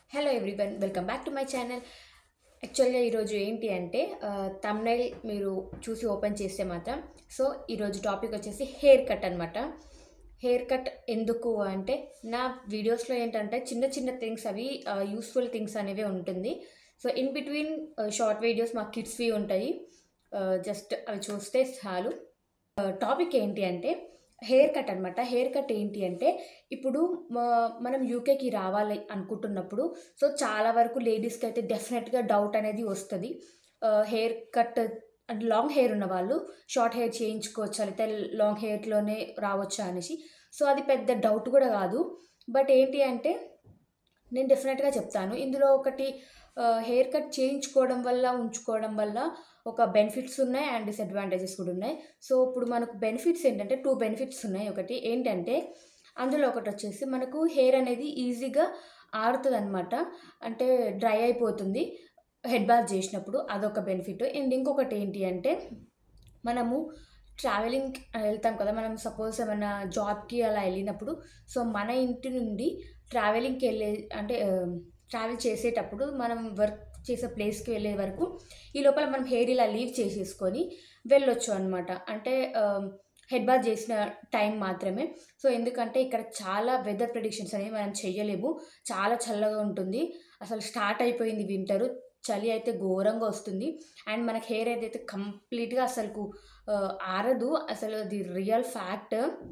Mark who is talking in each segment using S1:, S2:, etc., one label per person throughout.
S1: hello everyone welcome back to my channel యాక్చువల్గా ఈరోజు ఏంటి అంటే తమ్నైల్ మీరు చూసి ఓపెన్ చేస్తే మాత్రం సో ఈరోజు టాపిక్ వచ్చేసి హెయిర్ కట్ అనమాట హెయిర్ కట్ ఎందుకు అంటే నా వీడియోస్లో ఏంటంటే చిన్న చిన్న థింగ్స్ అవి యూస్ఫుల్ థింగ్స్ అనేవి ఉంటుంది so in between short videos మా కిడ్స్వి ఉంటాయి జస్ట్ అవి చూస్తే చాలు టాపిక్ ఏంటి అంటే హెయిర్ కట్ అనమాట హెయిర్ కట్ ఏంటి అంటే ఇప్పుడు మ- మనం యూకేకి రావాలి అనుకుంటున్నప్పుడు సో చాలా వరకు లేడీస్కి అయితే డెఫినెట్గా డౌట్ అనేది వస్తుంది హెయిర్ కట్ అంటే లాంగ్ హెయిర్ ఉన్న వాళ్ళు షార్ట్ హెయిర్ చేయించుకోవచ్చా లేకపోతే లాంగ్ హెయిర్లోనే రావచ్చా అనేసి సో అది పెద్ద డౌట్ కూడా కాదు బట్ ఏంటి అంటే నేను డెఫినెట్గా చెప్తాను ఇందులో ఒకటి హెయిర్ కట్ చేయించుకోవడం వల్ల ఉంచుకోవడం వల్ల ఒక బెనిఫిట్స్ ఉన్నాయి అండ్ డిసడ్వాంటేజెస్ కూడా ఉన్నాయి సో ఇప్పుడు మనకు బెనిఫిట్స్ ఏంటంటే టూ బెనిఫిట్స్ ఉన్నాయి ఒకటి ఏంటంటే అందులో ఒకటి వచ్చేసి మనకు హెయిర్ అనేది ఈజీగా ఆరుతుంది అనమాట అంటే డ్రై అయిపోతుంది హెడ్ బాత్ చేసినప్పుడు అదొక బెనిఫిట్ అండ్ ఇంకొకటి ఏంటి అంటే మనము ట్రావెలింగ్ వెళ్తాం కదా మనం సపోజ్ ఏమైనా జాబ్కి అలా వెళ్ళినప్పుడు సో మన ఇంటి నుండి ట్రావెలింగ్కి వెళ్ళే అంటే ట్రావెల్ చేసేటప్పుడు మనం వర్క్ చేసే ప్లేస్కి వెళ్ళే వరకు ఈ లోపల మనం హెయిర్ ఇలా లీవ్ చేసేసుకొని వెళ్ళొచ్చు అనమాట అంటే హెడ్ బాత్ చేసిన టైం మాత్రమే సో ఎందుకంటే ఇక్కడ చాలా వెదర్ ప్రిడిక్షన్స్ అనేవి మనం చెయ్యలేము చాలా చల్లగా ఉంటుంది అసలు స్టార్ట్ అయిపోయింది వింటరు చలి అయితే ఘోరంగా వస్తుంది అండ్ మనకి హెయిర్ ఏదైతే కంప్లీట్గా అసలు ఆరదు అసలు అది రియల్ ఫ్యాక్ట్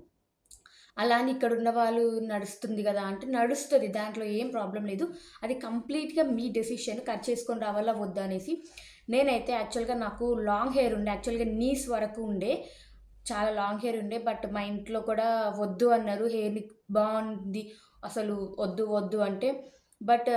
S1: అలా అని ఇక్కడ ఉన్న వాళ్ళు నడుస్తుంది కదా అంటే నడుస్తుంది దాంట్లో ఏం ప్రాబ్లం లేదు అది కంప్లీట్గా మీ డెసిషన్ కట్ చేసుకొని రావాలా వద్దా అనేసి నేనైతే యాక్చువల్గా నాకు లాంగ్ హెయిర్ ఉండే యాక్చువల్గా నీస్ వరకు ఉండే చాలా లాంగ్ హెయిర్ ఉండే బట్ మా ఇంట్లో కూడా వద్దు అన్నారు హెయిర్ని బాగుంది అసలు వద్దు వద్దు అంటే బట్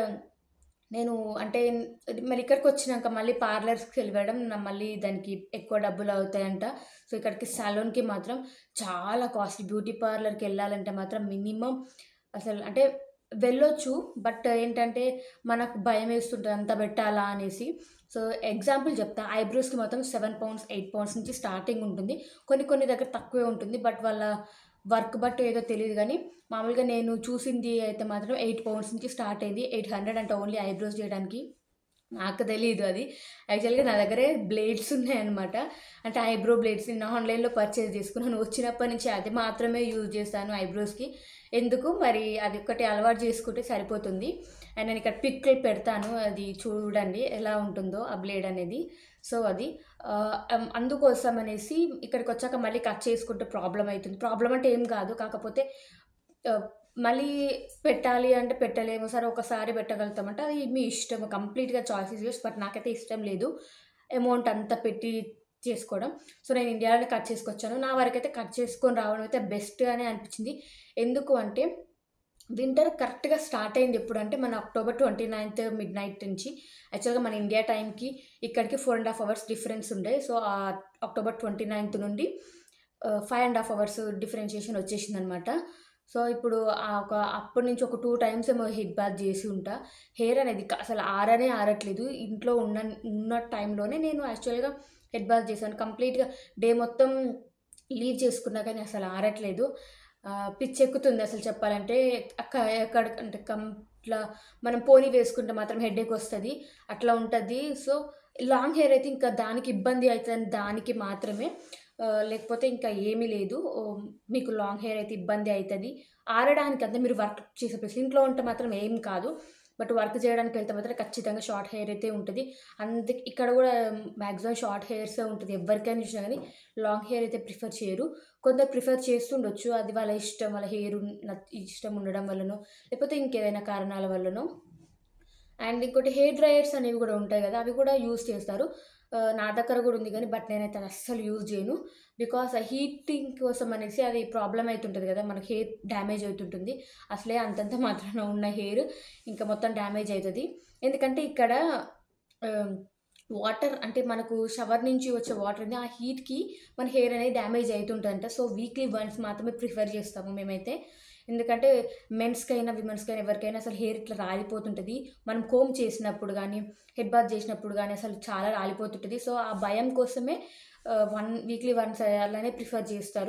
S1: నేను అంటే మరి ఇక్కడికి వచ్చినాక మళ్ళీ పార్లర్స్కి వెళ్ళడం నా మళ్ళీ దానికి ఎక్కువ డబ్బులు అవుతాయంట సో ఇక్కడికి సలూన్కి మాత్రం చాలా కాస్ట్లీ బ్యూటీ పార్లర్కి వెళ్ళాలంటే మాత్రం మినిమం అసలు అంటే వెళ్ళొచ్చు బట్ ఏంటంటే మనకు భయం వేస్తుంటుంది అంత పెట్టాలా అనేసి సో ఎగ్జాంపుల్ చెప్తా ఐబ్రోస్కి మొత్తం సెవెన్ పౌండ్స్ ఎయిట్ పౌండ్స్ నుంచి స్టార్టింగ్ ఉంటుంది కొన్ని కొన్ని దగ్గర తక్కువే ఉంటుంది బట్ వాళ్ళ వర్క్ బట్టి ఏదో తెలియదు కానీ మామూలుగా నేను చూసింది అయితే మాత్రం ఎయిట్ పౌండ్స్ నుంచి స్టార్ట్ అయింది ఎయిట్ హండ్రెడ్ అంటే ఓన్లీ ఐబ్రోస్ చేయడానికి నాకు తెలియదు అది యాక్చువల్గా నా దగ్గరే బ్లేడ్స్ ఉన్నాయన్నమాట అంటే ఐబ్రో బ్లేడ్స్ నేను ఆన్లైన్లో పర్చేస్ చేసుకున్నాను వచ్చినప్పటి నుంచి అది మాత్రమే యూజ్ చేస్తాను ఐబ్రోస్కి ఎందుకు మరి అది ఒకటి అలవాటు చేసుకుంటే సరిపోతుంది అండ్ నేను ఇక్కడ పిక్లు పెడతాను అది చూడండి ఎలా ఉంటుందో ఆ బ్లేడ్ అనేది సో అది ఆ, అం- అందుకోసం అనేసి ఇక్కడికి వచ్చాక మళ్ళీ కట్ చేసుకుంటే ప్రాబ్లం అవుతుంది ప్రాబ్లం అంటే ఏం కాదు కాకపోతే ఆ, మళ్ళీ పెట్టాలి అంటే పెట్టలేము సరే ఒకసారి పెట్టగలుగుతామంటే అది మీ ఇష్టం కంప్లీట్గా చాయిస్ యూస్ బట్ నాకైతే ఇష్టం లేదు అమౌంట్ అంతా పెట్టి చేసుకోవడం సో నేను ఇండియాలోనే కట్ చేసుకొచ్చాను నా వరకు అయితే కట్ చేసుకొని రావడం అయితే బెస్ట్ అని అనిపించింది ఎందుకు అంటే వింటర్ కరెక్ట్గా స్టార్ట్ అయింది ఎప్పుడు అంటే మన October twenty ninth midnight నుంచి యాక్చువల్గా మన ఇండియా టైంకి ఇక్కడికి four and half hours difference ఉండే సో ఆ అక్టోబర్ ట్వంటీ నైన్త్ నుండి five and half hours differentiation వచ్చేసింది అనమాట సో ఇప్పుడు ఆ ఒక అప్పటి నుంచి ఒక టూ టైమ్స్ ఏమో హెడ్ బాత్ చేసి ఉంటా హెయిర్ అనేది క- అసలు ఆరనే ఆరట్లేదు ఇంట్లో ఉన్న ఉన్న టైంలోనే నేను యాక్చువల్గా హెడ్ బాత్ చేశాను కంప్లీట్గా డే మొత్తం లీవ్ చేసుకున్నా కానీ అసలు ఆరట్లేదు ఆ, పిచ్చి ఎక్కుతుంది అసలు చెప్పాలంటే అక్క ఎక్కడ అంటే కం ఇట్లా మనం పోనీ వేసుకుంటే మాత్రం హెడేక్ వస్తుంది అట్లా ఉంటుంది సో లాంగ్ హెయిర్ అయితే ఇంకా దానికి ఇబ్బంది అవుతుంది దానికి మాత్రమే ఆ, లేకపోతే ఇంకా ఏమీ లేదు ఓ, మీకు లాంగ్ హెయిర్ అయితే ఇబ్బంది అవుతుంది ఆరడానికి అంతా మీరు వర్క్ చేసే ప్లేస్ ఇంట్లో ఉంటే మాత్రం ఏం కాదు బట్ వర్క్ చేయడానికి వెళ్తే మాత్రం ఖచ్చితంగా షార్ట్ హెయిర్ అయితే ఉంటుంది అందుకే ఇక్కడ కూడా మ్యాక్సిమం షార్ట్ హెయిర్సే ఉంటుంది ఎవరికైనా చూసినా కానీ లాంగ్ హెయిర్ అయితే ప్రిఫర్ చేయరు కొందరు ప్రిఫర్ చేస్తుండొచ్చు అది వాళ్ళ ఇష్టం వాళ్ళ హెయిర్ ఇష్టం ఉండడం వల్లనో లేకపోతే ఇంకేదైనా కారణాల వల్లనో అండ్ ఇంకోటి హెయిర్ డ్రయర్స్ అనేవి కూడా ఉంటాయి కదా అవి కూడా యూజ్ చేస్తారు ఆ, నా దగ్గర కూడా ఉంది కానీ బట్ నేనైతే అది అస్సలు యూజ్ చేయను బికాస్ ఆ హీటింగ్ కోసం అనేసి అది ప్రాబ్లం అవుతుంటుంది కదా మనకి హెయిర్ డ్యామేజ్ అవుతుంటుంది అసలే అంతంత మాత్రాన ఉన్న హెయిర్ ఇంకా మొత్తం డ్యామేజ్ అవుతుంది ఎందుకంటే ఇక్కడ వాటర్ అంటే మనకు షవర్ నుంచి వచ్చే వాటర్ ఉంది ఆ హీట్కి మన హెయిర్ అనేది డ్యామేజ్ అవుతుంటుందంట సో వీక్లీ వన్స్ మాత్రమే ప్రిఫర్ చేస్తాము మేమైతే ఎందుకంటే మెన్స్కైనా విమెన్స్కైనా ఎవరికైనా అసలు హెయిర్ ఇట్లా రాలిపోతుంటుంది మనం కోమ్ చేసినప్పుడు కానీ హెడ్ బాత్ చేసినప్పుడు కానీ అసలు చాలా రాలిపోతుంటుంది సో ఆ భయం కోసమే వన్ వీక్లీ వన్స్ అలానే ప్రిఫర్ చేస్తారు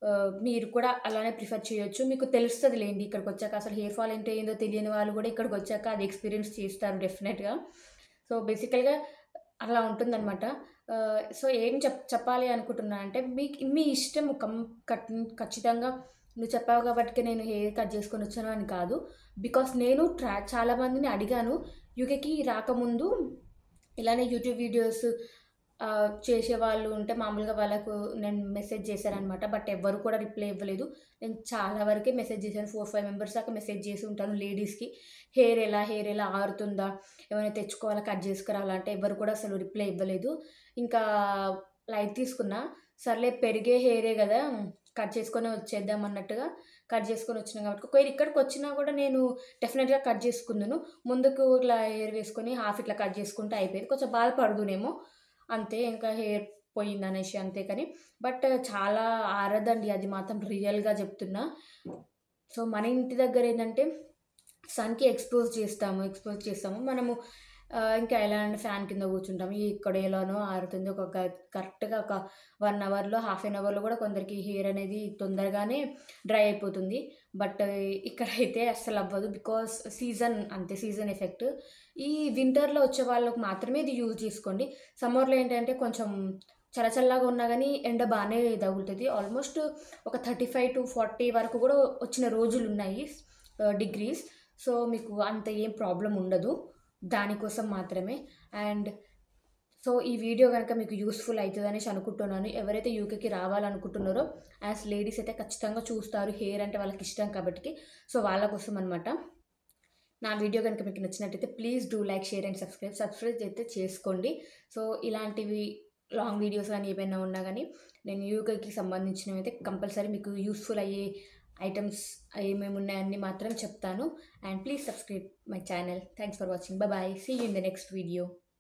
S1: మీరు కూడా అలానే ప్రిఫర్ చేయొచ్చు మీకు తెలుస్తుంది లేండి ఇక్కడికి వచ్చాక అసలు హెయిర్ ఫాల్ అంటే ఏందో తెలియని వాళ్ళు కూడా ఇక్కడికి వచ్చాక అది ఎక్స్పీరియన్స్ చేస్తారు డెఫినెట్గా సో బేసికల్గా అలా ఉంటుందన్నమాట ఆ, సో ఏం చెప్ చెప్పాలి అనుకుంటున్నా అంటే మీకు మీ ఇష్టం కం కట్ ఖచ్చితంగా నువ్వు చెప్పావు కాబట్టి నేను హెయిర్ కట్ చేసుకొని వచ్చాను అని కాదు బికాస్ నేను ట్రా చాలా మందిని అడిగాను యూకేకి రాకముందు ఇలానే యూట్యూబ్ వీడియోస్ ఆ, చేసే వాళ్ళు ఉంటే మామూలుగా వాళ్ళకు నేను మెసేజ్ చేశానమాట బట్ ఎవ్వరు కూడా రిప్లై ఇవ్వలేదు నేను చాలా వరకే మెసేజ్ చేశాను ఫోర్ ఫైవ్ మెంబర్స్ దాకా మెసేజ్ చేసి ఉంటాను లేడీస్కి హెయిర్ ఎలా హెయిర్ ఎలా ఆరుతుందా ఏమైనా తెచ్చుకోవాలా కట్ చేసుకురావాలా అంటే ఎవరు కూడా అసలు రిప్లై ఇవ్వలేదు ఇంకా లైట్ తీసుకున్నా సర్లే పెరిగే హెయిరే కదా కట్ చేసుకొని వచ్చేద్దాం అన్నట్టుగా కట్ చేసుకొని వచ్చినా కాబట్టి ఒకవేళ ఇక్కడికి వచ్చినా కూడా నేను డెఫినెట్గా కట్ చేసుకుందును ముందుకు ఇట్లా హెయిర్ వేసుకొని హాఫ్ ఇట్లా కట్ చేసుకుంటే అయిపోయేది కొంచెం బాధపడుదునేమో అంతే ఇంకా హెయిర్ పోయింది అనేసి అంతే కానీ బట్ చాలా ఆరదండి అది మాత్రం రియల్గా చెప్తున్నా సో మన ఇంటి దగ్గర ఏంటంటే సన్కి ఎక్స్పోజ్ చేస్తాము ఎక్స్పోజ్ చేస్తాము మనము ఆ, ఇంకా ఎలా అంటే ఫ్యాన్ కింద కూర్చుంటాము ఇక్కడ ఎలానో ఆరుతుంది ఒక కరెక్ట్గా ఒక వన్ అవర్లో హాఫ్ అన్ అవర్లో కూడా కొందరికి హెయిర్ అనేది తొందరగానే డ్రై అయిపోతుంది బట్ ఇక్కడైతే అస్సలు అవ్వదు బికాస్ సీజన్ అంతే సీజన్ ఎఫెక్ట్ ఈ వింటర్లో వచ్చే వాళ్ళకి మాత్రమే ఇది యూజ్ చేసుకోండి సమ్మర్లో ఏంటంటే కొంచెం చల్లచల్లగా ఉన్నా కానీ ఎండ బాగానే తగులుతుంది ఆల్మోస్ట్ ఒక థర్టీ ఫైవ్ టు ఫార్టీ వరకు కూడా వచ్చిన రోజులు ఉన్నాయి డిగ్రీస్ సో మీకు అంత ఏం ప్రాబ్లం ఉండదు దానికోసం మాత్రమే అండ్ సో ఈ వీడియో కనుక మీకు యూస్ఫుల్ అవుతుంది అనేసి అనుకుంటున్నాను ఎవరైతే యూకేకి రావాలనుకుంటున్నారో యాజ్ లేడీస్ అయితే ఖచ్చితంగా చూస్తారు హెయిర్ అంటే వాళ్ళకి ఇష్టం కాబట్టి సో వాళ్ళ కోసం అనమాట నా వీడియో కనుక మీకు నచ్చినట్టయితే please do like share and subscribe subscribe అయితే చేసుకోండి సో ఇలాంటివి లాంగ్ వీడియోస్ కానీ ఏమైనా ఉన్నా కానీ నేను యూకేకి సంబంధించినవి అయితే కంపల్సరీ మీకు యూస్ఫుల్ అయ్యే ఐటమ్స్ ఏమేమి ఉన్నాయని మాత్రం చెప్తాను and please subscribe my channel thanks for watching bye see you in the next video